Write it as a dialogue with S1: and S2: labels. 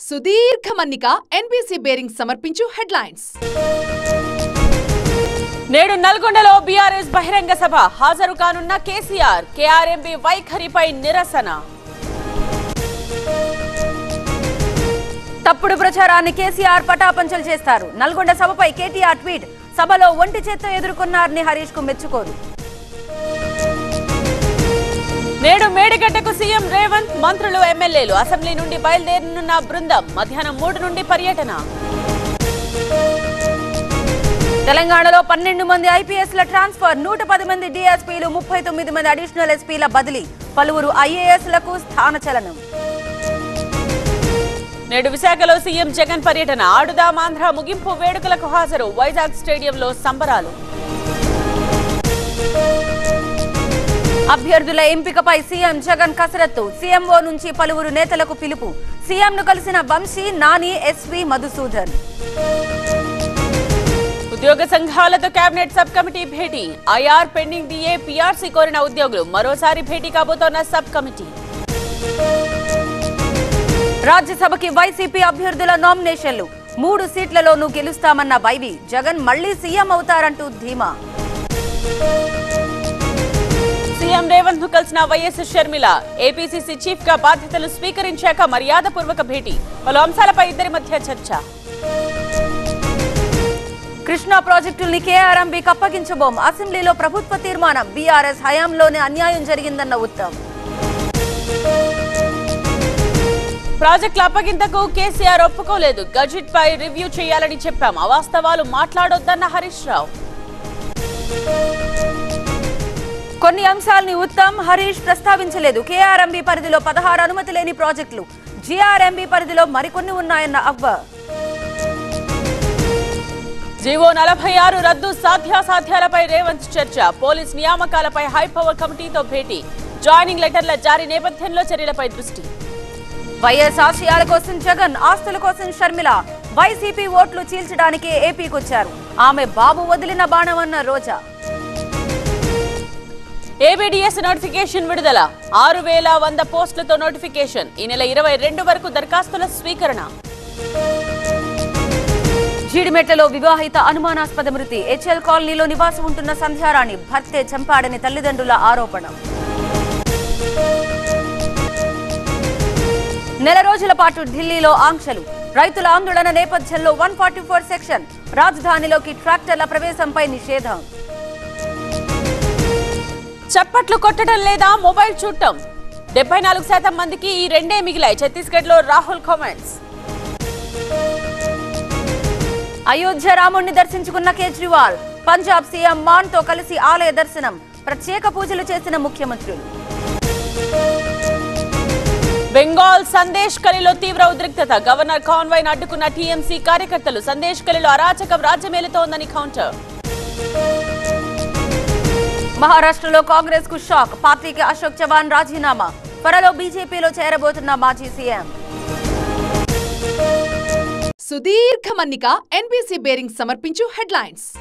S1: సుదీర్ఘ మన్నిక NBC bearing సమర్పించు హెడ్లైన్స్
S2: నేడు నల్గొండలో బీఆర్ఎస్ బహిరంగ సభ హాజరు కానున్న కేసీఆర్ కేఆర్ఎంబీ వైఖరిపై నిరసన
S3: తప్పుడు ప్రచారాన్ని కేసీఆర్ పటాపంచలు చేస్తారు నల్గొండ సభపై కేటీఆర్ ట్వీట్ సభలో ఒంటి చేత్తో ఎదుర్కొన్నారని హరీష్ కు మెచ్చుకోరు
S2: నేడు మేడిగడ్డకు సీఎం రేవంత్ మంత్రులు ఎమ్మెల్యేలు అసెంబ్లీ నుండి బయలుదేరనున్న బృందం మధ్యాహ్నం మూడు నుండి పర్యటన
S3: తెలంగాణలో పన్నెండు మంది ఐపీఎస్ ల ట్రాన్స్ఫర్ నూట పది మంది డీఎస్పీలు ముప్పై తొమ్మిది మంది అడిషనల్ ఎస్పీల బదిలీ పలువురు ఐఏఎస్ లకు స్థానచలనం
S2: నేడు విశాఖలో సీఎం జగన్ పర్యటన ఆడుదాం ఆంధ్ర ముగింపు వేడుకలకు హాజరు వైజాగ్ స్టేడియంలో సంబరాలు
S3: అభ్యర్థుల ఎంపికపై సీఎం జగన్ కసరత్తు సీఎంఓ నుంచి పలువురు నేతలకు పిలుపు సీఎం ను కలిసిన వంశీ నాని ఎస్వి మధుసూదన్
S2: ఉద్యోగ సంఘాలతో కేబినెట్ సబ్ కమిటీ భేటీ ఐఆర్ పెండింగ్ డిఏ పీఆర్సీ కోరిన ఉద్యోగులు మరోసారి భేటీ కాబోతోన్న సబ్ కమిటీ
S3: రాజ్యసభకి వైసీపీ అభ్యర్థుల నామినేషన్లు మూడు సీట్లలోనూ గెలుస్తామన్న వైవి జగన్ మళ్లీ సీఎం అవుతారంటూ ధీమా
S2: సీఎం రేవంత్ ను కలిసిన వైఎస్ షర్మిల ఏపీసీసీ చీఫ్ గా బాధ్యతలు స్వీకరించాక మర్యాదపూర్వక భేటీ పలు అంశాలపై ఇద్దరి మధ్య చర్చ
S3: కృష్ణా ప్రాజెక్టుల్ని కేఆర్ఎంబీకి అప్పగించబోం అసెంబ్లీలో ప్రభుత్వ తీర్మానం బీఆర్ఎస్ హయాంలోనే అన్యాయం జరిగిందన్న ఉత్తమ్
S2: ప్రాజెక్టుల అప్పగింతకు కేసీఆర్ ఒప్పుకోలేదు గజెట్ పై రివ్యూ చేయాలని చెప్పాం అవాస్తవాలు మాట్లాడొద్దన్న హరీష్ రావు
S3: కొన్ని అంశాల్ని ఉత్తమ్ హరీష్ ప్రస్తావించలేదు కేఆర్ఎంబీ పరిధిలో పదహారు అనుమతి లేని ప్రాజెక్టులు జీఆర్ఎంబీ పరిధిలో మరికొన్ని ఉన్నాయన్న అక్బర్
S2: జీవో నలభై ఆరు రద్దు సాధ్యాసాధ్యాలపై రేవంత్ చర్చ పోలీస్ నియామకాలపై హైపవర్ కమిటీతో భేటీ జాయినింగ్ లెటర్ల జారీ నేపథ్యంలో చర్యలపై దృష్టి
S3: వైఎస్ ఆశయాల కోసం జగన్ ఆస్తుల కోసం షర్మిల వైసీపీ ఓట్లు చీల్చడానికి ఏపీకొచ్చారు ఆమె బాబు వదిలిన బాణమన్న రోజా
S2: ఏబిడిఎస్ నోటిఫికేషన్ విడుదల ఆరు వేల వంద పోస్టులతో నోటిఫికేషన్ ఈ నెల ఇరవై రెండు వరకు దరఖాస్తుల స్వీకరణ
S3: జీడిమెట్లలో వివాహిత అనుమానాస్పద మృతి హెచ్ఎల్ కాలనీలో నివాసం ఉంటున్న సంధ్యారాణి భర్తే చంపాడని తల్లిదండ్రుల ఆరోపణ నెల రోజుల పాటు ఢిల్లీలో ఆంక్షలు రైతుల ఆందోళన నేపథ్యంలో వన్ ఫార్టీ ఫోర్ సెక్షన్ రాజధానిలోకి ట్రాక్టర్ల ప్రవేశంపై నిషేధం
S2: చప్పట్లు కొట్టడం లేదా మొబైల్ చూడటం డెబ్బై నాలుగు శాతం మందికి ఈ రెండే మిగిలాయి ఛత్తీస్గఢ్ లో రాహుల్ కామెంట్స్
S3: అయోధ్య రాముణ్ణి దర్శించుకున్న కేజ్రీవాల్ పంజాబ్ సీఎం మాన్ తో కలిసి ఆలయ దర్శనం ప్రత్యేక పూజలు చేసిన ముఖ్యమంత్రులు
S2: బెంగాల్ సందేశ్ కలిలో తీవ్ర ఉద్రిక్తత గవర్నర్ కాన్వాయ్ అడ్డుకున్న టీఎంసీ కార్యకర్తలు సందేశ్ కలిలో అరాచకం రాజ్యమేలుతోందని కౌంటర్
S3: మహారాష్ట్రలో కాంగ్రెస్ కు షాక్ పార్టీకి అశోక్ చవాన్ రాజీనామా త్వరలో బీజేపీలో చేరబోతున్న మాజీ సీఎం
S1: సుదీర్ఘ మన్నిక ఎన్బీసీ బేరింగ్ సమర్పించు హెడ్లైన్స్